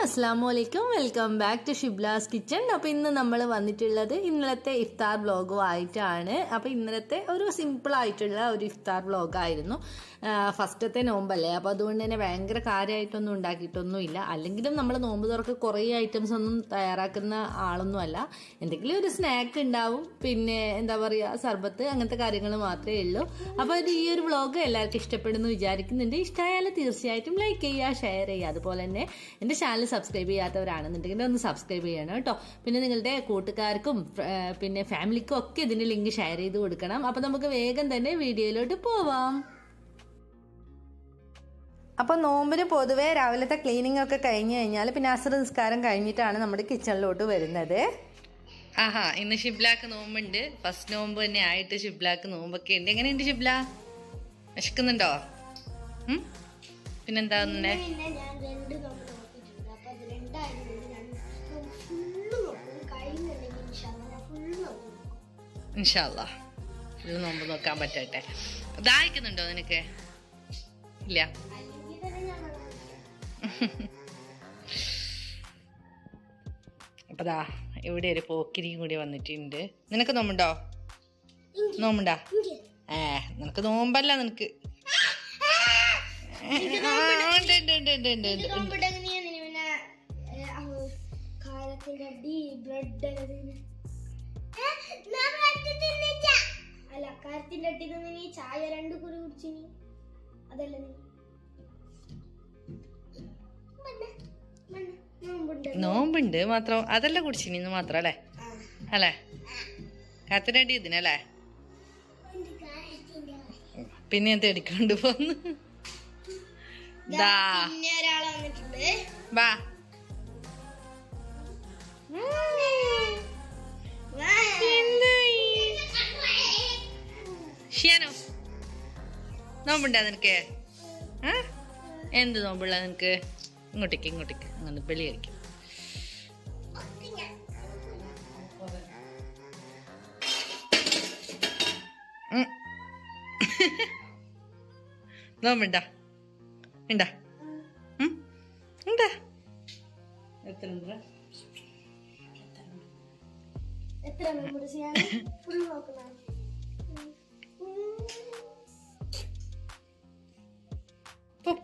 അസ്സാം വലൈക്കും welcome back to Shibla's kitchen അപ്പോൾ ഇന്ന് നമ്മൾ വന്നിട്ടുള്ളത് ഇന്നലത്തെ ഇഫ്താർ വ്ളോഗും ആയിട്ടാണ് അപ്പോൾ ഇന്നലത്തെ ഒരു സിമ്പിൾ ആയിട്ടുള്ള ഒരു ഇഫ്താർ വ്ളോഗായിരുന്നു ഫസ്റ്റത്തെ നോമ്പല്ലേ അപ്പോൾ അതുകൊണ്ട് തന്നെ ഭയങ്കര കാര്യമായിട്ടൊന്നും ഉണ്ടാക്കിയിട്ടൊന്നുമില്ല അല്ലെങ്കിലും നമ്മൾ നോമ്പ് തുറക്ക് കുറേ ഐറ്റംസ് ഒന്നും തയ്യാറാക്കുന്ന ആളൊന്നുമല്ല എന്തെങ്കിലും ഒരു സ്നാക്ക് ഉണ്ടാവും പിന്നെ എന്താ പറയുക സർബത്ത് അങ്ങനത്തെ കാര്യങ്ങൾ മാത്രമേ ഉള്ളൂ അപ്പോൾ ഇത് ഈ ഒരു വ്ളോഗ് എല്ലാവർക്കും ഇഷ്ടപ്പെടുന്നു വിചാരിക്കുന്നുണ്ട് ഇഷ്ടമായാൽ തീർച്ചയായിട്ടും ലൈക്ക് ചെയ്യുക ഷെയർ ചെയ്യുക അതുപോലെ തന്നെ എൻ്റെ ചാനൽ സബ്സ്ക്രൈബ് ചെയ്യാത്തവരാണെന്നുണ്ടെങ്കിൽ ഒന്ന് സബ്സ്ക്രൈബ് ചെയ്യണം കേട്ടോ പിന്നെ നിങ്ങളുടെ കൂട്ടുകാർക്കും ഫ്ര- ഏർ പിന്നെ ഫാമിലിക്കും ഒക്കെ ഇതിൻ്റെ ലിങ്ക് ഷെയർ ചെയ്ത് കൊടുക്കണം അപ്പോൾ നമുക്ക് വേഗം തന്നെ വീഡിയോയിലോട്ട് പോവാം അപ്പോൾ നോമ്പിന് പൊതുവേ രാവിലത്തെ ക്ലീനിങ് ഒക്കെ കഴിഞ്ഞ് കഴിഞ്ഞാൽ പിന്നെ അസർ നിസ്കാരം കഴിഞ്ഞിട്ടാണ് നമ്മുടെ കിച്ചണിലോട്ട് വരുന്നത് ആഹാ ഇന്ന് ഷിബ്ലാക്ക് നോമ്പുണ്ട് ഫസ്റ്റ് നോമ്പ് തന്നെ ആയിട്ട് ഷിബ്ലാക്ക് നോമ്പൊക്കെ ഉണ്ട് എങ്ങനെയുണ്ട് ഷിബ്ല വിശക്കുന്നുണ്ടോ ഉം? പിന്നെന്താ തന്നെ പിന്നെ ഞാൻ രണ്ട് നോമ്പ് നോക്കിയിട്ടുണ്ട് അപ്പൊ അത് രണ്ടായതുകൊണ്ട് ഞാൻ ഫുള്ള് നോക്കും കഴിയുന്നുണ്ടെങ്കിൽ ഇൻഷാല്ലാ ഞാൻ ഫുള്ള് നോക്കും ഇൻഷാല്ല ഫുള്ള് നോമ്പ് നോക്കാൻ പറ്റട്ടെ ദാഹിക്കുന്നുണ്ടോ നിനക്ക് ഇല്ല അല്ലെങ്കിൽ തന്നെ ഞാൻ നോക്കും. അപ്പൊ ദാ ഇവിടെ ഒരു പോക്കിരിയും കൂടി വന്നിട്ടുണ്ട് നിനക്ക് നോമ്പുണ്ടോ നോമ്പുണ്ടാ ഏ നിനക്ക് നോമ്പല്ല നിനക്ക് ആ, ഉണ്ട്, ഉണ്ട്, ഉണ്ട്, ഉണ്ട്, ഉണ്ട്, ഉണ്ട്. നോമ്പിട്ടെങ്കിൽ നീ എന്തിനു പിന്നെ ഏ, ആ, കാരത്തിന്റെ അടി ബ്രെഡ് അല്ല കാരത്തിന്റെ അടി നിന്ന് നീ ചായ രണ്ട് കുരു കുടിച്ചിനി അതല്ല നീ മണ്ണ, മണ്ണ, നോമ്പുണ്ട് നോമ്പുണ്ട് മാത്രം അതല്ല കുടിച്ചിനി ഇന്ന് മാത്രം അല്ലേ ആ. അല്ലേ കാത്തിനടി ഇതിനല്ലേ ഉണ്ട് കാരത്തിന്റെ പിന്നെ എന്ത് എടുക്കൊണ്ട് പോന്ന് ദാ പിന്നെ ഒരാൾ വന്നിട്ടുണ്ട് വാ ഷിയാനോ നോമ്പുണ്ടാ നിനക്ക് ആ എന്ത് നോമ്പുള്ള നിനക്ക് ഇങ്ങോട്ടേക്ക് ഇങ്ങോട്ടേക്ക് അങ്ങനെ വെളി കഴിക്കും ഉം. നോമ്പുണ്ടാ ഉണ്ടാ ഉം? ഉണ്ടാ എത്ര ഉണ്ട് എത്ര മെമ്പർ ചെയ്യാൻ ഫുൾ നോക്കണം പോ.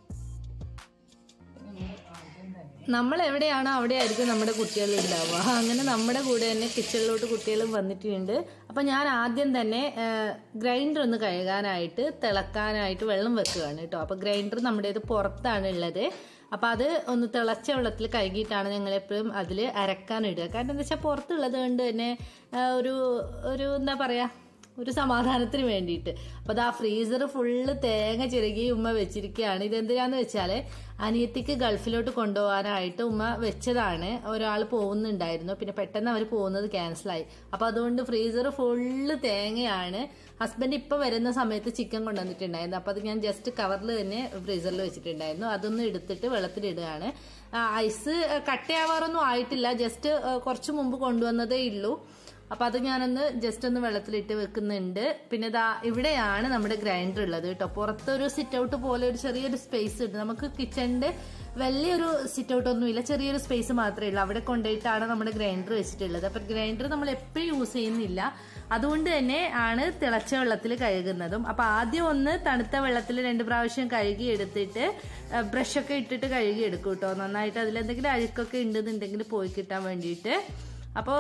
നമ്മൾ എവിടെയാണോ അവിടെ ആയിരിക്കും നമ്മുടെ കുട്ടികൾ ഉണ്ടാവുക അങ്ങനെ നമ്മുടെ കൂടെ തന്നെ കിച്ചണിലോട്ട് കുട്ടികളും വന്നിട്ടുണ്ട് അപ്പം ഞാൻ ആദ്യം തന്നെ ഗ്രൈൻഡർ ഒന്ന് കഴുകാനായിട്ട് തിളക്കാനായിട്ട് വെള്ളം വെക്കുകയാണ് കേട്ടോ അപ്പോൾ ഗ്രൈൻഡർ നമ്മുടേത് പുറത്താണ് ഉള്ളത് അപ്പോൾ അത് ഒന്ന് തിളച്ച വെള്ളത്തിൽ കഴുകിയിട്ടാണ് ഞങ്ങൾ എപ്പോഴും അതിൽ അരക്കാൻ ഇടുക കാരണം എന്താ വെച്ചാൽ പുറത്തുള്ളത് കൊണ്ട് തന്നെ ആ, ഒരു ഒരു എന്താ പറയുക ഒരു സമാധാനത്തിന് വേണ്ടിയിട്ട് അപ്പോൾ അത് ആ ഫ്രീസർ ഫുള്ള് തേങ്ങ ചിരകി ഉമ്മ വെച്ചിരിക്കുകയാണ് ഇതെന്തിനാന്ന് വെച്ചാൽ അനിയത്തിക്ക് ഗൾഫിലോട്ട് കൊണ്ടുപോകാനായിട്ട് ഉമ്മ വെച്ചതാണ് ഒരാൾ പോകുന്നുണ്ടായിരുന്നു പിന്നെ പെട്ടെന്ന് അവർ പോകുന്നത് ക്യാൻസലായി അപ്പോൾ അതുകൊണ്ട് ഫ്രീസർ ഫുള്ള് തേങ്ങയാണ് ഹസ്ബൻഡ് ഇപ്പോൾ വരുന്ന സമയത്ത് ചിക്കൻ കൊണ്ടുവന്നിട്ടുണ്ടായിരുന്നു അപ്പോൾ അത് ഞാൻ ജസ്റ്റ് കവറിൽ തന്നെ ഫ്രീസറിൽ വെച്ചിട്ടുണ്ടായിരുന്നു അതൊന്ന് എടുത്തിട്ട് വെള്ളത്തിലിടുകയാണ് ആ, ഐസ് കട്ടയാവാറൊന്നും ആയിട്ടില്ല ജസ്റ്റ് കുറച്ച് മുമ്പ് കൊണ്ടുവന്നതേ ഉള്ളൂ അപ്പൊ അത് ഞാനൊന്ന് ജസ്റ്റ് ഒന്ന് വെള്ളത്തിലിട്ട് വെക്കുന്നുണ്ട് പിന്നെ ദാ ഇവിടെയാണ് നമ്മുടെ ഗ്രൈൻഡർ ഉള്ളത് കേട്ടോ പുറത്തൊരു സിറ്റ് ഔട്ട് പോലെ ഒരു ചെറിയൊരു സ്പേസ് ഉണ്ട് നമുക്ക് കിച്ചണിന്റെ വലിയൊരു സിറ്റ് ഔട്ട് ഒന്നുമില്ല ചെറിയൊരു സ്പേസ് മാത്രമേ ഉള്ളൂ അവിടെ കൊണ്ടുപോയിട്ടാണ് നമ്മുടെ ഗ്രൈൻഡർ വെച്ചിട്ടുള്ളത് അപ്പൊ ഗ്രൈൻഡർ നമ്മൾ എപ്പോഴും യൂസ് ചെയ്യുന്നില്ല അതുകൊണ്ട് തന്നെ ആണ് തിളച്ച വെള്ളത്തിൽ കഴുകുന്നതും അപ്പൊ ആദ്യം ഒന്ന് തണുത്ത വെള്ളത്തിൽ രണ്ട് പ്രാവശ്യം കഴുകി എടുത്തിട്ട് ബ്രഷൊക്കെ ഇട്ടിട്ട് കഴുകി എടുക്കും കേട്ടോ നന്നായിട്ട് അതിലെന്തെങ്കിലും അഴുക്കൊക്കെ ഉണ്ടെന്നുണ്ടെങ്കിൽ പോയി കിട്ടാൻ വേണ്ടിയിട്ട് അപ്പോ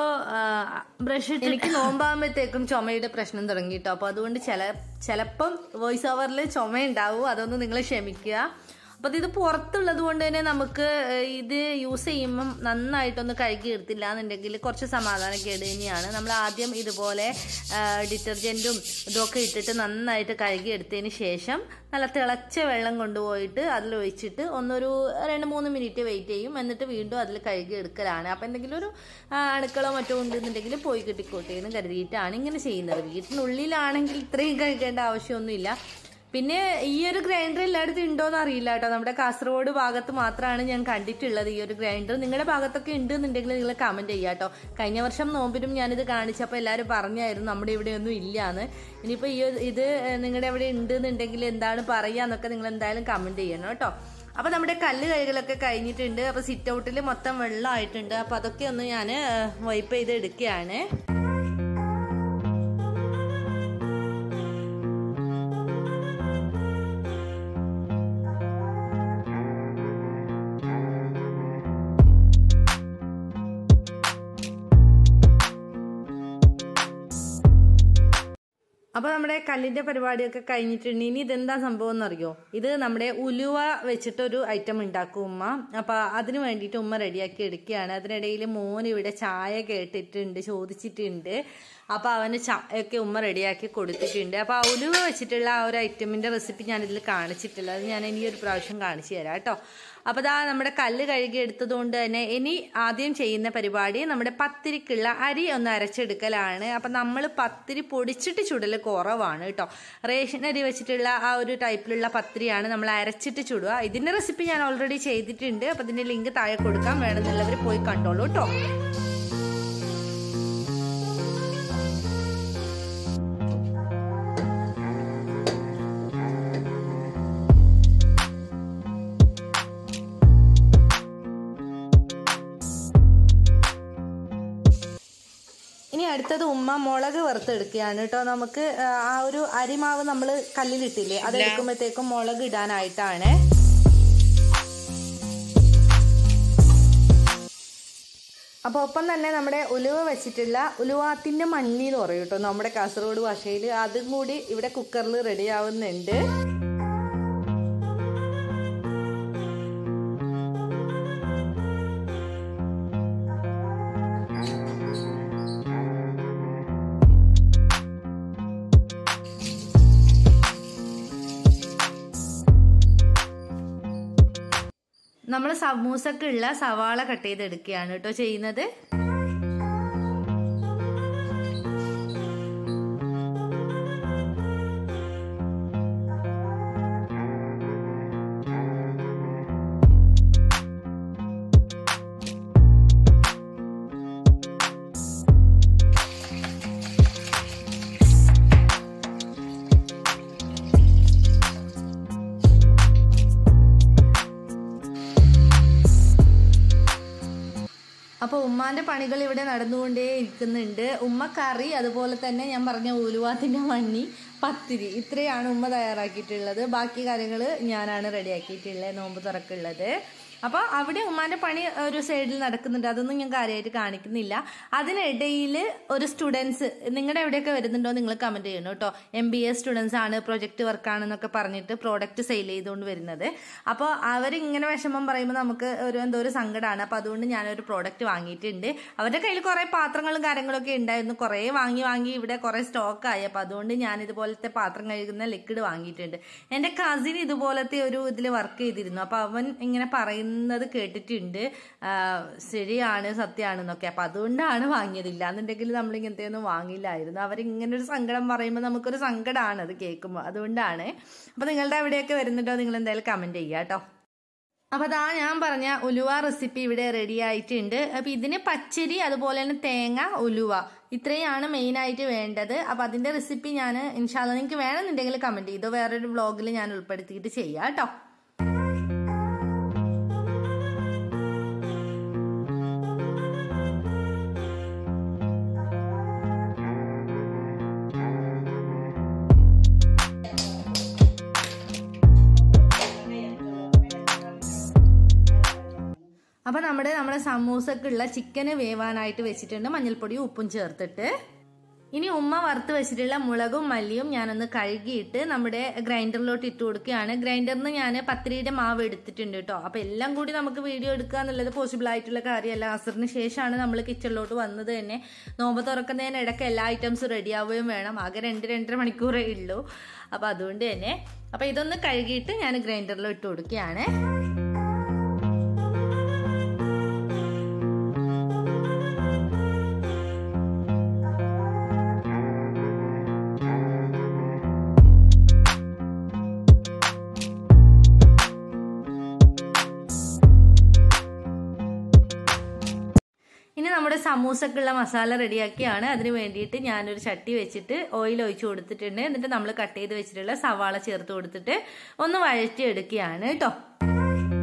ബ്രഷ് എനിക്ക് നോമ്പാകുമ്പോഴത്തേക്കും ചുമയുടെ പ്രശ്നം തുടങ്ങി കേട്ടോ അപ്പൊ അതുകൊണ്ട് ചില ചിലപ്പം വോയിസ് ഓവറിൽ ചുമ ഉണ്ടാവും അതൊന്ന് നിങ്ങൾ ക്ഷമിക്കുക അപ്പൊ ഇത് പുറത്തുള്ളത് കൊണ്ട് തന്നെ നമുക്ക് ഏഹ്, ഇത് യൂസ് ചെയ്യുമ്പം നന്നായിട്ടൊന്ന് കഴുകി എടുത്തില്ല എന്നുണ്ടെങ്കിൽ കുറച്ച് സമാധാനക്കേട് തന്നെയാണ് നമ്മൾ ആദ്യം ഇതുപോലെ ഡിറ്റർജൻറ്റും ഇതൊക്കെ ഇട്ടിട്ട് നന്നായിട്ട് കഴുകി എടുത്തതിന് ശേഷം നല്ല തിളച്ച വെള്ളം കൊണ്ടുപോയിട്ട് അതിൽ ഒഴിച്ചിട്ട് ഒന്നൊരു രണ്ട് മൂന്ന് മിനിറ്റ് വെയിറ്റ് ചെയ്യും എന്നിട്ട് വീണ്ടും അതിൽ കഴുകി എടുക്കലാണ് അപ്പം എന്തെങ്കിലും ഒരു ആ, അണുക്കളോ മറ്റോ ഉണ്ടെന്നുണ്ടെങ്കിൽ പോയി കിട്ടിക്കോട്ടെ എന്ന് കരുതിയിട്ടാണ് ഇങ്ങനെ ചെയ്യുന്നത് വീട്ടിനുള്ളിലാണെങ്കിൽ ഇത്രയും കഴുകേണ്ട ആവശ്യമൊന്നുമില്ല പിന്നെ ഈ ഒരു ഗ്രൈൻഡർ എല്ലായിടത്തും ഉണ്ടോന്ന് അറിയില്ല കേട്ടോ നമ്മുടെ കാസർഗോഡ് ഭാഗത്ത് മാത്രമാണ് ഞാൻ കണ്ടിട്ടുള്ളത് ഈ ഒരു ഗ്രൈൻഡർ നിങ്ങളുടെ ഭാഗത്തൊക്കെ ഉണ്ട് എന്നുണ്ടെങ്കിൽ നിങ്ങൾ കമന്റ് ചെയ്യാം കേട്ടോ കഴിഞ്ഞ വർഷം നോമ്പിനും ഞാനിത് കാണിച്ചപ്പോൾ എല്ലാവരും പറഞ്ഞായിരുന്നു നമ്മുടെ ഇവിടെ ഒന്നും ഇല്ലാന്ന് ഇനിയിപ്പോൾ ഈ ഒരു- ഇത് നിങ്ങളുടെ എവിടെ ഉണ്ട് എന്നുണ്ടെങ്കിൽ എന്താണ് പറയുക എന്നൊക്കെ നിങ്ങൾ എന്തായാലും കമന്റ് ചെയ്യണം കേട്ടോ അപ്പോൾ നമ്മുടെ കല്ല് കൈകളൊക്കെ കഴിഞ്ഞിട്ടുണ്ട് അപ്പോൾ സിറ്റ് ഔട്ടിൽ മൊത്തം വെള്ളമായിട്ടുണ്ട് അപ്പോൾ അതൊക്കെ ഒന്ന് ഞാൻ വൈപ്പ് ചെയ്ത് എടുക്കുകയാണ് അപ്പോൾ നമ്മുടെ കല്ലിന്റെ പരിപാടിയൊക്കെ കഴിഞ്ഞിട്ടുണ്ട് ഇനി ഇതെന്താ സംഭവം എന്നറിയോ ഇത് നമ്മുടെ ഉലുവ വെച്ചിട്ടൊരു ഐറ്റം ഉണ്ടാക്കും ഉമ്മ അപ്പോൾ അതിന് വേണ്ടിയിട്ട് ഉമ്മ റെഡിയാക്കി എടുക്കുകയാണ് അതിനിടയിൽ മോൻ ഇവിടെ ചായ കേട്ടിട്ടുണ്ട് ചോദിച്ചിട്ടുണ്ട് അപ്പോൾ അവന് ചായയൊക്കെ ഉമ്മ റെഡിയാക്കി കൊടുത്തിട്ടുണ്ട് അപ്പോൾ ആ ഉലുവ വെച്ചിട്ടുള്ള ആ ഒരു ഐറ്റമിൻ്റെ റെസിപ്പി ഞാനിതിൽ കാണിച്ചിട്ടില്ല അത് ഞാൻ ഇനി ഒരു പ്രാവശ്യം കാണിച്ചു തരാം കേട്ടോ അപ്പോൾ ദാ നമ്മുടെ കല്ല് കഴുകി എടുത്തതുകൊണ്ട് തന്നെ ഇനി ആദ്യം ചെയ്യുന്ന പരിപാടി നമ്മുടെ പത്തിരിക്കുള്ള അരി ഒന്ന് അരച്ചെടുക്കലാണ് അപ്പം നമ്മൾ പത്തിരി പൊടിച്ചിട്ട് ചുടൽ കുറവാണ് കേട്ടോ റേഷൻ അരി വെച്ചിട്ടുള്ള ആ ഒരു ടൈപ്പിലുള്ള പത്തിരിയാണ് നമ്മൾ അരച്ചിട്ട് ചുടുക ഇതിൻ്റെ റെസിപ്പി ഞാൻ ഓൾറെഡി ചെയ്തിട്ടുണ്ട് അപ്പം ഇതിൻ്റെ ലിങ്ക് താഴെ കൊടുക്കാം വേണമെന്നുള്ളവർ പോയി കണ്ടോളൂ കേട്ടോ ഇനി അടുത്തത് ഉമ്മ മുളക് വറുത്തെടുക്കുകയാണ് കേട്ടോ നമുക്ക് ആ, ആ ഒരു അരിമാവ് നമ്മൾ കല്ലിലിട്ടില്ലേ അതെടുക്കുമ്പോഴത്തേക്കും മുളക് ഇടാനായിട്ടാണ് അപ്പോൾ ഒപ്പം തന്നെ നമ്മുടെ ഉലുവ വെച്ചിട്ടുള്ള ഉലുവാത്തിൻ്റെ മണ്ണി എന്ന് പറയും കേട്ടോ നമ്മുടെ കാസർഗോഡ് ഭാഷയിൽ അതും കൂടി ഇവിടെ കുക്കറിൽ റെഡി ആവുന്നുണ്ട് നമ്മൾ സമൂസക്കുള്ള സവാള കട്ട് ചെയ്തെടുക്കുകയാണ് കേട്ടോ ചെയ്യുന്നത് അപ്പോൾ ഉമ്മാന്റെ പണികൾ ഇവിടെ നടന്നുകൊണ്ടേ ഇരിക്കുന്നുണ്ട് ഉമ്മ കറി അതുപോലെ തന്നെ ഞാൻ പറഞ്ഞ ഉലുവാത്തിന്റെ മണ്ണി പത്തിരി ഇത്രയാണ് ഉമ്മ തയ്യാറാക്കിയിട്ടുള്ളത് ബാക്കി കാര്യങ്ങൾ ഞാനാണ് റെഡിയാക്കിയിട്ടുള്ളത് നോമ്പ് തുറക്കുള്ളത് അപ്പോൾ അവിടെ ഉമ്മാന്റെ പണി ഒരു സൈഡിൽ നടക്കുന്നുണ്ട് അതൊന്നും ഞാൻ കാര്യമായിട്ട് കാണിക്കുന്നില്ല അതിനിടയിൽ ഒരു സ്റ്റുഡൻസ് നിങ്ങളുടെ എവിടെയൊക്കെ വരുന്നുണ്ടോ നിങ്ങൾ കമന്റ് ചെയ്യണം കേട്ടോ എം ബി എ സ്റ്റുഡൻസ് ആണ് പ്രൊജക്ട് വർക്കാണെന്നൊക്കെ പറഞ്ഞിട്ട് പ്രോഡക്റ്റ് സെയിൽ ചെയ്തുകൊണ്ട് വരുന്നത് അപ്പോൾ അവരിങ്ങനെ വിഷമം പറയുമ്പോൾ നമുക്ക് ഒരു എന്തോ ഒരു സങ്കടമാണ് അപ്പോൾ അതുകൊണ്ട് ഞാനൊരു പ്രോഡക്റ്റ് വാങ്ങിയിട്ടുണ്ട് അവരുടെ കയ്യിൽ കുറേ പാത്രങ്ങളും കാര്യങ്ങളൊക്കെ ഉണ്ടായിരുന്നു കുറേ വാങ്ങി വാങ്ങി ഇവിടെ കുറേ സ്റ്റോക്കായി അപ്പോൾ അതുകൊണ്ട് ഞാൻ ഇതുപോലത്തെ പാത്രം കഴുകുന്ന ലിക്വിഡ് വാങ്ങിയിട്ടുണ്ട് എൻ്റെ കസിൻ ഇതുപോലത്തെ ഒരു ഇതിൽ വർക്ക് ചെയ്തിരുന്നു അപ്പോൾ അവൻ ഇങ്ങനെ പറയുന്നത് കേട്ടിട്ടുണ്ട് ആ, ശരിയാണ് സത്യമാണെന്നൊക്കെ അപ്പം അതുകൊണ്ടാണ് വാങ്ങിയതില്ല എന്നുണ്ടെങ്കിൽ നമ്മൾ ഇങ്ങനത്തെ ഒന്നും വാങ്ങില്ലായിരുന്നു അവരിങ്ങനെ ഒരു സങ്കടം പറയുമ്പോൾ നമുക്കൊരു സങ്കടമാണ് അത് കേൾക്കുമ്പോൾ അതുകൊണ്ടാണ് അപ്പോൾ നിങ്ങളുടെ അവിടെയൊക്കെ വരുന്നുണ്ടോ നിങ്ങൾ എന്തായാലും കമൻറ്റ് ചെയ്യുക കേട്ടോ അപ്പോൾ അതാ ഞാൻ പറഞ്ഞ ഉലുവ റെസിപ്പി ഇവിടെ റെഡി ആയിട്ടുണ്ട് അപ്പോൾ ഇതിന് പച്ചരി അതുപോലെ തന്നെ തേങ്ങ ഉലുവ ഇത്രയാണ് മെയിനായിട്ട് വേണ്ടത് അപ്പോൾ അതിൻ്റെ റെസിപ്പി ഞാൻ ഇൻഷാല്ല നിങ്ങൾക്ക് വേണമെന്നുണ്ടെങ്കിൽ കമൻറ്റ് ചെയ്തോ വേറൊരു വ്ളോഗിൽ ഞാൻ ഉൾപ്പെടുത്തിയിട്ട് ചെയ്യാം കേട്ടോ അപ്പോൾ നമ്മുടെ നമ്മുടെ സമൂസക്കുള്ള ചിക്കന് വേവാനായിട്ട് വെച്ചിട്ടുണ്ട് മഞ്ഞൾപ്പൊടിയും ഉപ്പും ചേർത്തിട്ട് ഇനി ഉമ്മ വറുത്ത് വെച്ചിട്ടുള്ള മുളകും മല്ലിയും ഞാനൊന്ന് കഴുകിയിട്ട് നമ്മുടെ ഗ്രൈൻഡറിലോട്ട് ഇട്ട് കൊടുക്കുകയാണ് ഗ്രൈൻഡറിന് ഞാൻ പത്തിരിയുടെ മാവ് എടുത്തിട്ടുണ്ട് കേട്ടോ അപ്പോൾ എല്ലാം കൂടി നമുക്ക് വീഡിയോ എടുക്കുക എന്നുള്ളത് പോസിബിൾ ആയിട്ടുള്ള കാര്യമല്ല അസറിന് ശേഷമാണ് നമ്മൾ കിച്ചണിലോട്ട് വന്നത് തന്നെ നോമ്പ് തുറക്കുന്നതിന് ഇടയ്ക്ക് എല്ലാ ഐറ്റംസും റെഡി ആവുകയും വേണം ആകെ രണ്ട് രണ്ടര മണിക്കൂറേ ഉള്ളൂ അപ്പോൾ അതുകൊണ്ട് തന്നെ അപ്പോൾ ഇതൊന്ന് കഴുകിയിട്ട് ഞാൻ ഗ്രൈൻഡറിൽ ഇട്ട് കൊടുക്കുകയാണ് ഇനി നമ്മുടെ സമൂസക്കുള്ള മസാല റെഡിയാക്കിയാണ് അതിന് വേണ്ടിയിട്ട് ഞാനൊരു ചട്ടി വെച്ചിട്ട് ഓയിൽ ഒഴിച്ചു കൊടുത്തിട്ടുണ്ട് എന്നിട്ട് നമ്മൾ കട്ട് ചെയ്ത് വെച്ചിട്ടുള്ള സവാള ചേർത്ത് കൊടുത്തിട്ട് ഒന്ന് വഴറ്റി എടുക്കുകയാണ് കേട്ടോ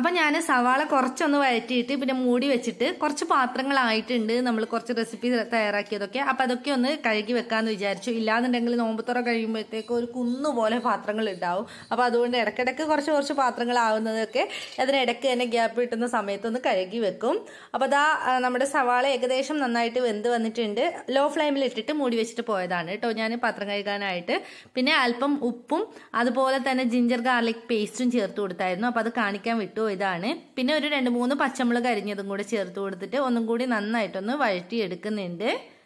അപ്പം ഞാൻ സവാള കുറച്ചൊന്ന് വഴറ്റിയിട്ട് പിന്നെ മൂടി വെച്ചിട്ട് കുറച്ച് പാത്രങ്ങളായിട്ടുണ്ട് നമ്മൾ കുറച്ച് റെസിപ്പി തയ്യാറാക്കിയതൊക്കെ അപ്പം അതൊക്കെ ഒന്ന് കഴുകി വെക്കാമെന്ന് വിചാരിച്ചു ഇല്ലാന്നുണ്ടെങ്കിൽ നോമ്പുത്തുറ കഴിയുമ്പോഴത്തേക്ക് ഒരു കുന്നുപോലെ പാത്രങ്ങൾ ഉണ്ടാവും അപ്പോൾ അതുകൊണ്ട് ഇടയ്ക്കിടയ്ക്ക് കുറച്ച് കുറച്ച് പാത്രങ്ങളാവുന്നതൊക്കെ അതിനിടയ്ക്ക് തന്നെ ഗ്യാപ്പ് കിട്ടുന്ന സമയത്തൊന്ന് കഴുകി വെക്കും അപ്പോൾ അതാ ആ, നമ്മുടെ സവാള ഏകദേശം നന്നായിട്ട് വെന്ത് വന്നിട്ടുണ്ട് ലോ ഫ്ലെയിമിൽ ഇട്ടിട്ട് മൂടി വെച്ചിട്ട് പോയതാണ് കേട്ടോ ഞാൻ പാത്രം കഴുകാനായിട്ട് പിന്നെ അല്പം ഉപ്പും അതുപോലെ തന്നെ ജിഞ്ചർ ഗാർലിക് പേസ്റ്റും ചേർത്ത് കൊടുത്തായിരുന്നു അപ്പോൾ അത് കാണിക്കാൻ വിട്ടു ഇതാണ് പിന്നെ ഒരു രണ്ട് മൂന്ന് പച്ചമുളക് അരിഞ്ഞതും കൂടെ ചേർത്ത് കൊടുത്തിട്ട് ഒന്നും കൂടി നന്നായിട്ടൊന്ന് വഴറ്റി എടുക്കുന്നുണ്ട്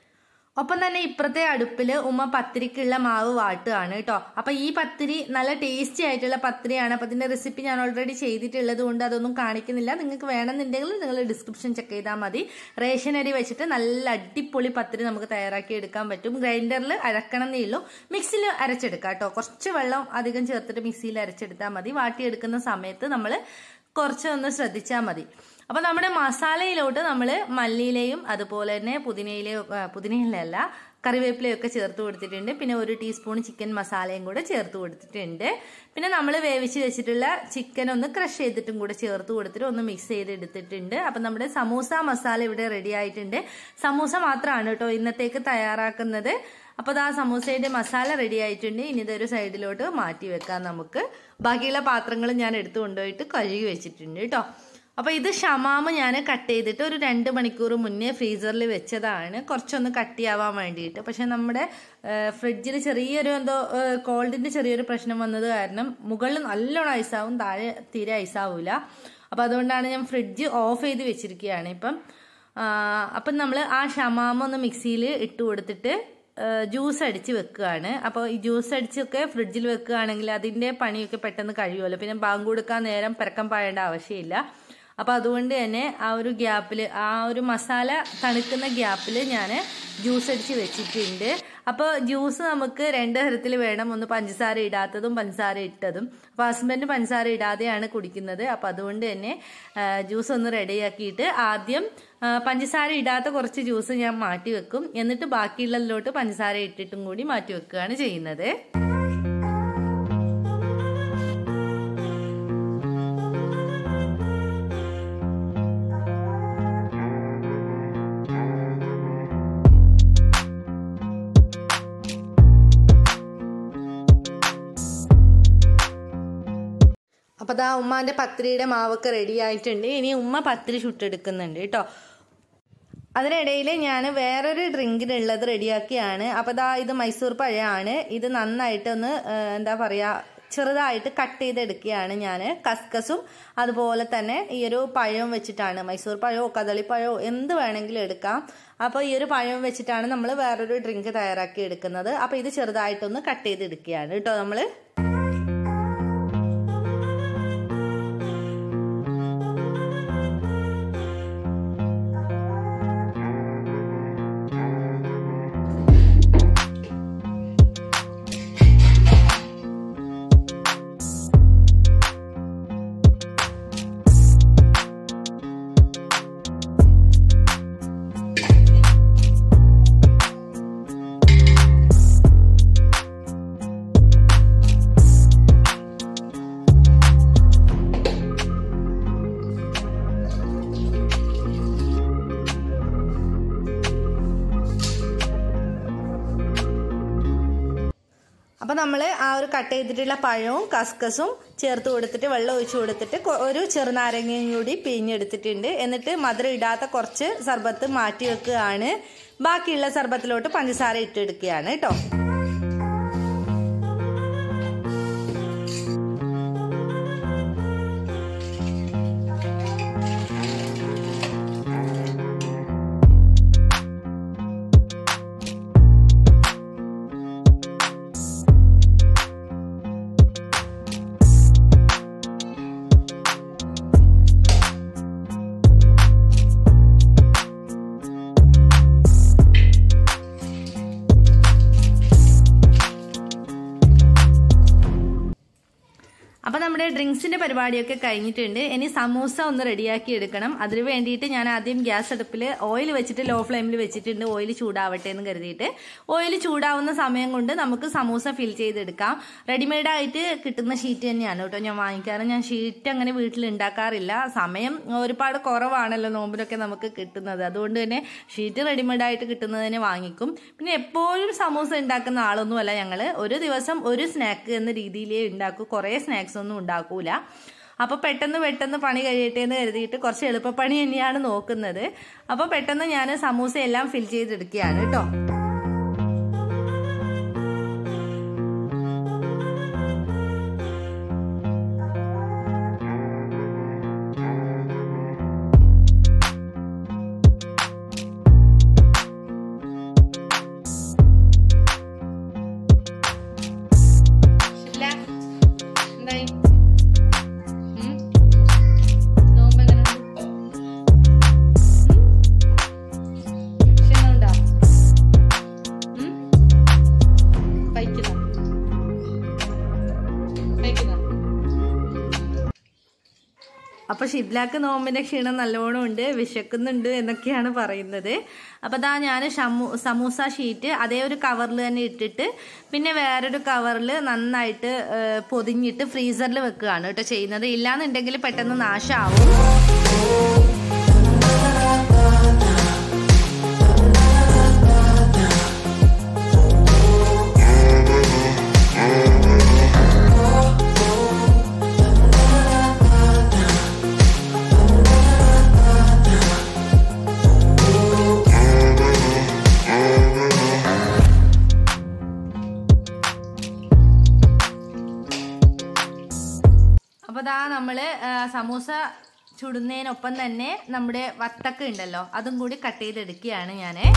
ഒപ്പം തന്നെ ഇപ്പുറത്തെ അടുപ്പിൽ ഉമ്മ പത്തിരിക്കുള്ള മാവ് വാട്ടുകയാണ് കേട്ടോ അപ്പൊ ഈ പത്തിരി നല്ല ടേസ്റ്റി ആയിട്ടുള്ള പത്തിരിയാണ് അപ്പൊ അതിന്റെ റെസിപ്പി ഞാൻ ഓൾറെഡി ചെയ്തിട്ടുള്ളത് കൊണ്ട് അതൊന്നും കാണിക്കുന്നില്ല നിങ്ങൾക്ക് വേണമെന്നുണ്ടെങ്കിൽ നിങ്ങൾ ഡിസ്ക്രിപ്ഷൻ ചെക്ക് ചെയ്താൽ മതി റേഷൻ അരി വെച്ചിട്ട് നല്ല അടിപൊളി പത്തിരി നമുക്ക് തയ്യാറാക്കി എടുക്കാൻ പറ്റും ഗ്രൈൻഡറിൽ അരക്കണം എന്നേ ഉള്ളൂ മിക്സിയിൽ അരച്ചെടുക്കാം കേട്ടോ കുറച്ച് വെള്ളം അധികം ചേർത്തിട്ട് മിക്സിയിൽ അരച്ചെടുത്താൽ മതി വാട്ടിയെടുക്കുന്ന സമയത്ത് നമ്മൾ കുറച്ചൊന്ന് ശ്രദ്ധിച്ചാൽ മതി അപ്പൊ നമ്മുടെ മസാലയിലോട്ട് നമ്മൾ മല്ലിയിലയും അതുപോലെ തന്നെ പുതിനയിലയും ആ, പുതിനയിലല്ല കറിവേപ്പിലയും ഒക്കെ ചേർത്ത് കൊടുത്തിട്ടുണ്ട് പിന്നെ ഒരു ടീസ്പൂൺ ചിക്കൻ മസാലയും കൂടെ ചേർത്ത് കൊടുത്തിട്ടുണ്ട് പിന്നെ നമ്മൾ വേവിച്ച് വെച്ചിട്ടുള്ള ചിക്കൻ ഒന്ന് ക്രഷ് ചെയ്തിട്ടും കൂടെ ചേർത്ത് കൊടുത്തിട്ട് ഒന്ന് മിക്സ് ചെയ്ത് എടുത്തിട്ടുണ്ട് അപ്പം നമ്മുടെ സമൂസ മസാല ഇവിടെ റെഡി ആയിട്ടുണ്ട് സമൂസ മാത്രമാണ് കേട്ടോ ഇന്നത്തേക്ക് തയ്യാറാക്കുന്നത് അപ്പോൾ ആ സമൂസയുടെ മസാല റെഡി ആയിട്ടുണ്ട് ഇനി ഇതൊരു സൈഡിലോട്ട് മാറ്റി വെക്കാം നമുക്ക് ബാക്കിയുള്ള പാത്രങ്ങൾ ഞാൻ എടുത്തു കൊണ്ടുപോയിട്ട് കഴുകി വെച്ചിട്ടുണ്ട് കേട്ടോ അപ്പോൾ ഇത് ഷമാമ് ഞാൻ കട്ട് ചെയ്തിട്ട് ഒരു രണ്ട് മണിക്കൂർ മുന്നേ ഫ്രീസറിൽ വെച്ചതാണ് കുറച്ചൊന്ന് കട്ടിയാവാൻ വേണ്ടിയിട്ട് പക്ഷെ നമ്മുടെ ഫ്രിഡ്ജിൽ ചെറിയൊരു എന്തോ കോൾഡിൻ്റെ ചെറിയൊരു പ്രശ്നം വന്നത് കാരണം മുകളിൽ നല്ലോണം ഐസാവും താഴെ തീരെ ഐസാവൂല അപ്പോൾ അതുകൊണ്ടാണ് ഞാൻ ഫ്രിഡ്ജ് ഓഫ് ചെയ്ത് വെച്ചിരിക്കുകയാണ് ഇപ്പം ആ, അപ്പം നമ്മൾ ആ ഷമാമ ഒന്ന് മിക്സിയിൽ ഇട്ട് കൊടുത്തിട്ട് ജ്യൂസ് അടിച്ച് വെക്കുകയാണ് അപ്പോൾ ഈ ജ്യൂസ് അടിച്ചൊക്കെ ഫ്രിഡ്ജിൽ വെക്കുകയാണെങ്കിൽ അതിൻ്റെ പണിയൊക്കെ പെട്ടെന്ന് കഴിയുമല്ലോ പിന്നെ ബാങ്ക് കൊടുക്കാൻ നേരം പെരക്കം പായേണ്ട ആവശ്യമില്ല അപ്പോൾ അതുകൊണ്ട് തന്നെ ആ ഒരു ഗ്യാപ്പിൽ ആ ഒരു മസാല തണുക്കുന്ന ഗ്യാപ്പിൽ ഞാൻ ജ്യൂസ് അടിച്ച് വെച്ചിട്ടുണ്ട് അപ്പോൾ ജ്യൂസ് നമുക്ക് രണ്ട് തരത്തിൽ വേണം ഒന്ന് പഞ്ചസാര ഇടാത്തതും പഞ്ചസാര ഇട്ടതും അപ്പോൾ ഹസ്ബൻഡ് പഞ്ചസാര ഇടാതെയാണ് കുടിക്കുന്നത് അപ്പോൾ അതുകൊണ്ട് തന്നെ ജ്യൂസ് ഒന്ന് റെഡിയാക്കിയിട്ട് ആദ്യം ആ, പഞ്ചസാര ഇടാത്ത കുറച്ച് ജ്യൂസ് ഞാൻ മാറ്റി വെക്കും എന്നിട്ട് ബാക്കിയുള്ളതിലോട്ട് പഞ്ചസാര ഇട്ടിട്ടും കൂടി മാറ്റി വെക്കുകയാണ് ചെയ്യുന്നത് അപ്പൊ ദാ ഉമ്മാന്റെ പത്രിയുടെ മാവൊക്കെ റെഡി ആയിട്ടുണ്ട് ഇനി ഉമ്മ പത്രി ചുട്ടെടുക്കുന്നുണ്ട് കേട്ടോ അതിനിടയിൽ ഞാൻ വേറൊരു ഡ്രിങ്കിനുള്ളത് റെഡിയാക്കിയാണ് അപ്പോൾ ദാ ഇത് മൈസൂർ പഴമാണ് ഇത് നന്നായിട്ടൊന്ന് ആ, എന്താ പറയുക ചെറുതായിട്ട് കട്ട് ചെയ്തെടുക്കുകയാണ് ഞാൻ കസ്കസും അതുപോലെ തന്നെ ഈ ഒരു പഴവും വെച്ചിട്ടാണ് മൈസൂർ പഴമോ കദളിപ്പഴമോ എന്ത് വേണമെങ്കിലും എടുക്കാം അപ്പോൾ ഈ ഒരു പഴം വെച്ചിട്ടാണ് നമ്മൾ വേറൊരു ഡ്രിങ്ക് തയ്യാറാക്കി എടുക്കുന്നത് അപ്പോൾ ഇത് ചെറുതായിട്ടൊന്ന് കട്ട് ചെയ്തെടുക്കുകയാണ് കേട്ടോ നമ്മൾ അപ്പം നമ്മൾ ആ ഒരു കട്ട് ചെയ്തിട്ടുള്ള പഴവും കസ്കസും ചേർത്ത് കൊടുത്തിട്ട് വെള്ളം ഒഴിച്ച് കൊടുത്തിട്ട് കൊ- ഒരു ചെറുനാരങ്ങയും കൂടി പിഴിഞ്ഞെടുത്തിട്ടുണ്ട് എന്നിട്ട് മധുരം ഇടാത്ത കുറച്ച് സർബത്ത് മാറ്റി വെക്കുകയാണ് ബാക്കിയുള്ള സർബത്തിലോട്ട് പഞ്ചസാര ഇട്ടെടുക്കുകയാണ് കേട്ടോ നമ്മുടെ ഡ്രിങ്ക്സിന്റെ പരിപാടിയൊക്കെ കഴിഞ്ഞിട്ടുണ്ട് ഇനി സമൂസ ഒന്ന് റെഡിയാക്കി എടുക്കണം അതിന് വേണ്ടിയിട്ട് ഞാൻ ആദ്യം ഗ്യാസ് അടുപ്പിൽ ഓയിൽ വെച്ചിട്ട് ലോ ഫ്ലെയിമിൽ വെച്ചിട്ടുണ്ട് ഓയിൽ ചൂടാവട്ടെ എന്ന് കരുതിയിട്ട് ഓയിൽ ചൂടാവുന്ന സമയം കൊണ്ട് നമുക്ക് സമൂസ ഫിൽ ചെയ്തെടുക്കാം റെഡിമെയ്ഡ് ആയിട്ട് കിട്ടുന്ന ഷീറ്റ് തന്നെയാണ് കേട്ടോ ഞാൻ വാങ്ങിക്കാറ് ഞാൻ ഷീറ്റ് അങ്ങനെ വീട്ടിൽ ഉണ്ടാക്കാറില്ല സമയം ഒരുപാട് കുറവാണല്ലോ നോമ്പിലൊക്കെ നമുക്ക് കിട്ടുന്നത് അതുകൊണ്ട് തന്നെ ഷീറ്റ് റെഡിമെയ്ഡ് ആയിട്ട് കിട്ടുന്നതിനെ വാങ്ങിക്കും പിന്നെ എപ്പോഴും സമൂസ ഉണ്ടാക്കുന്ന ആളൊന്നുമല്ല ഞങ്ങൾ ഒരു ദിവസം ഒരു സ്നാക്ക് എന്ന രീതിയിലേ ഉണ്ടാക്കൂ കുറേ സ്നാക്സ് ഒന്നും ഉണ്ടാക്കൂല അപ്പോൾ പെട്ടെന്ന് പെട്ടെന്ന് പണി കഴിയട്ടെ എന്ന് കരുതിയിട്ട് കുറച്ച് എളുപ്പപ്പണി തന്നെയാണ് നോക്കുന്നത് അപ്പോൾ പെട്ടെന്ന് ഞാൻ സമൂസ എല്ലാം ഫിൽ ചെയ്തെടുക്കുകയാണ് കേട്ടോ ശില, എന്തായി? ഉം? നോമ്പ് എങ്ങനെയുണ്ട്? ഉം? ക്ഷീണമുണ്ടോ? ഉം? കഴിക്കുന്നോ? കഴിക്കുന്നോ? അപ്പൊ ഷിബ്ലാക്ക് നോമ്പിന്റെ ക്ഷീണം നല്ലോണം ഉണ്ട് വിശക്കുന്നുണ്ട് എന്നൊക്കെയാണ് പറയുന്നത് അപ്പൊ ദാ ഞാൻ സമൂസ ഷീറ്റ് അതേ ഒരു കവറിൽ തന്നെ ഇട്ടിട്ട് പിന്നെ വേറൊരു കവറിൽ നന്നായിട്ട് ഏ, പൊതിഞ്ഞിട്ട് ഫ്രീസറിൽ വെക്കുകയാണ് കേട്ടോ ചെയ്യുന്നത് ഇല്ലാന്നുണ്ടെങ്കിൽ പെട്ടെന്ന് നാശമാവും അപ്പൊ ദാ നമ്മള് ആ, സമൂസ ചുടുന്നതിനൊപ്പം തന്നെ നമ്മുടെ വത്തക്ക ഉണ്ടല്ലോ അതും കൂടി കട്ട് ചെയ്തെടുക്കുകയാണ് ഞാന്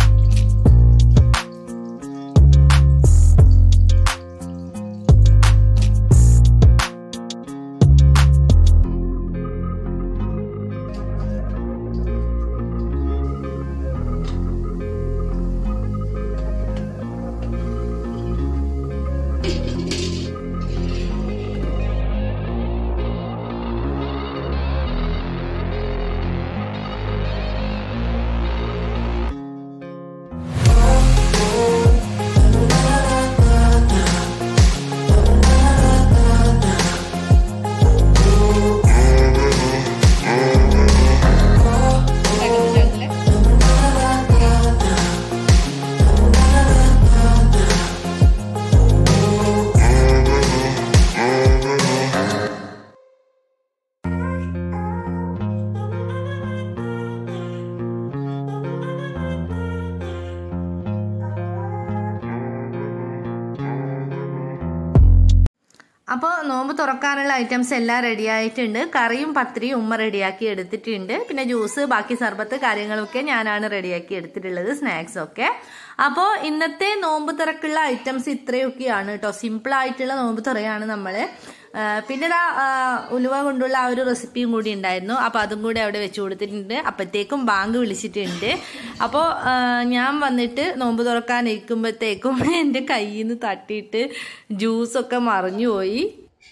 അപ്പോൾ നോമ്പ് തുറക്കാനുള്ള ഐറ്റംസ് എല്ലാം റെഡി ആയിട്ടുണ്ട് കറിയും പത്തിരിയും ഉമ്മ റെഡിയാക്കി എടുത്തിട്ടുണ്ട് പിന്നെ ജ്യൂസ് ബാക്കി സർബത്ത് കാര്യങ്ങളൊക്കെ ഞാനാണ് റെഡിയാക്കി എടുത്തിട്ടുള്ളത് സ്നാക്സ് ഒക്കെ അപ്പോൾ ഇന്നത്തെ നോമ്പ് തുറക്കുള്ള ഐറ്റംസ് ഇത്രയൊക്കെയാണ് കേട്ടോ സിമ്പിൾ ആയിട്ടുള്ള നോമ്പ് തുറയാണ് നമ്മള് ആ, പിന്നെ ദാ, ആ, ഉലുവ കൊണ്ടുള്ള ആ ഒരു റെസിപ്പിയും കൂടി ഉണ്ടായിരുന്നു അപ്പോൾ അതും കൂടി അവിടെ വെച്ച് കൊടുത്തിട്ടുണ്ട് അപ്പോഴത്തേക്കും ബാങ്ക് വിളിച്ചിട്ടുണ്ട് അപ്പോൾ ഞാൻ വന്നിട്ട് നോമ്പ് തുറക്കാൻ ഇരിക്കുമ്പോഴത്തേക്കും എൻ്റെ കയ്യിൽ നിന്ന് തട്ടിയിട്ട് ജ്യൂസൊക്കെ മറിഞ്ഞു പോയി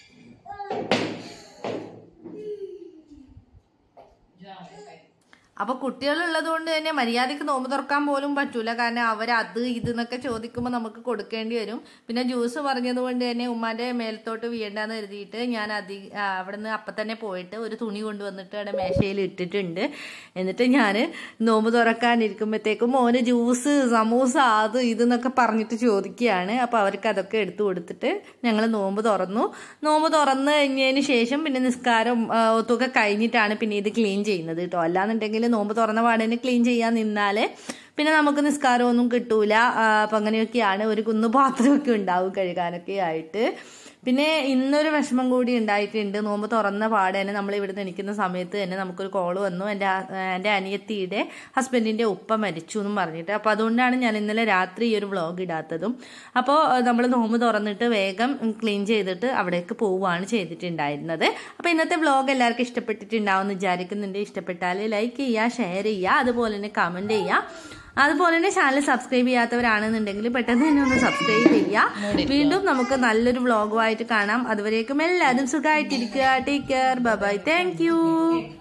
അപ്പൊ കുട്ടികളുള്ളത് കൊണ്ട് തന്നെ മര്യാദക്ക് നോമ്പ് തുറക്കാൻ പോലും പറ്റൂല കാരണം അവർ അത് ഇത് എന്നൊക്കെ ചോദിക്കുമ്പോൾ നമുക്ക് കൊടുക്കേണ്ടി വരും പിന്നെ ജ്യൂസ് പറഞ്ഞത് കൊണ്ട് തന്നെ ഉമ്മാന്റെ മേലത്തോട്ട് വീഴണ്ടെന്ന് കരുതിയിട്ട് ഞാൻ അധി ആ, അവിടുന്ന് അപ്പം തന്നെ പോയിട്ട് ഒരു തുണി കൊണ്ടുവന്നിട്ട് അവിടെ മേശയിൽ ഇട്ടിട്ടുണ്ട് എന്നിട്ട് ഞാൻ നോമ്പ് തുറക്കാനിരിക്കുമ്പോഴത്തേക്കും മോന് ജ്യൂസ് സമൂസ അത് ഇത് എന്നൊക്കെ പറഞ്ഞിട്ട് ചോദിക്കുകയാണ് അപ്പോൾ അവർക്ക് അതൊക്കെ എടുത്തു കൊടുത്തിട്ട് ഞങ്ങൾ നോമ്പ് തുറന്നു നോമ്പ് തുറന്ന് കഴിഞ്ഞതിന് ശേഷം പിന്നെ നിസ്കാരം ആ, ഒത്തുക കഴിഞ്ഞിട്ടാണ് പിന്നെ ഇത് ക്ലീൻ ചെയ്യുന്നത് കേട്ടോ അല്ലാന്നുണ്ടെങ്കിൽ നോമ്പ് തുറന്ന പാടിന് ക്ലീൻ ചെയ്യാൻ നിന്നാൽ പിന്നെ നമുക്ക് നിസ്കാരമൊന്നും കിട്ടൂല ആ, അപ്പം അങ്ങനെയൊക്കെയാണ് ഒരു കുന്നു പാത്രമൊക്കെ ഉണ്ടാവും കഴുകാനൊക്കെ ആയിട്ട് പിന്നെ ഇന്നൊരു വിഷമം കൂടി ഉണ്ടായിട്ടുണ്ട് നോമ്പ് തുറന്ന പാടെ തന്നെ നമ്മൾ ഇവിടെ നിൽക്കുന്ന സമയത്ത് തന്നെ നമുക്കൊരു കോൾ വന്നു എൻ്റെ ആ- എൻ്റെ അനിയത്തിയുടെ ഹസ്ബൻഡിൻ്റെ ഉപ്പ മരിച്ചു എന്നും പറഞ്ഞിട്ട് അപ്പോൾ അതുകൊണ്ടാണ് ഞാൻ ഇന്നലെ രാത്രി ഈ ഒരു വ്ളോഗ് ഇടാത്തതും അപ്പോൾ നമ്മൾ നോമ്പ് തുറന്നിട്ട് വേഗം ക്ലീൻ ചെയ്തിട്ട് അവിടേക്ക് പോവുകയാണ് ചെയ്തിട്ടുണ്ടായിരുന്നത് അപ്പോൾ ഇന്നത്തെ വ്ളോഗ് എല്ലാവർക്കും ഇഷ്ടപ്പെട്ടിട്ടുണ്ടാവും എന്ന് വിചാരിക്കുന്നുണ്ട് ഇഷ്ടപ്പെട്ടാൽ ലൈക്ക് ചെയ്യുക ഷെയർ ചെയ്യുക അതുപോലെ തന്നെ കമൻറ്റ് ചെയ്യുക അതുപോലെ തന്നെ ചാനൽ സബ്സ്ക്രൈബ് ചെയ്യാത്തവരാണെന്നുണ്ടെങ്കിൽ പെട്ടെന്ന് തന്നെ ഒന്ന് സബ്സ്ക്രൈബ് ചെയ്യുക വീണ്ടും നമുക്ക് നല്ലൊരു വ്ളോഗുമായിട്ട് കാണാം അതുവരേക്കും എല്ലാവരും സുഖമായിട്ടിരിക്കുക take care bye thank U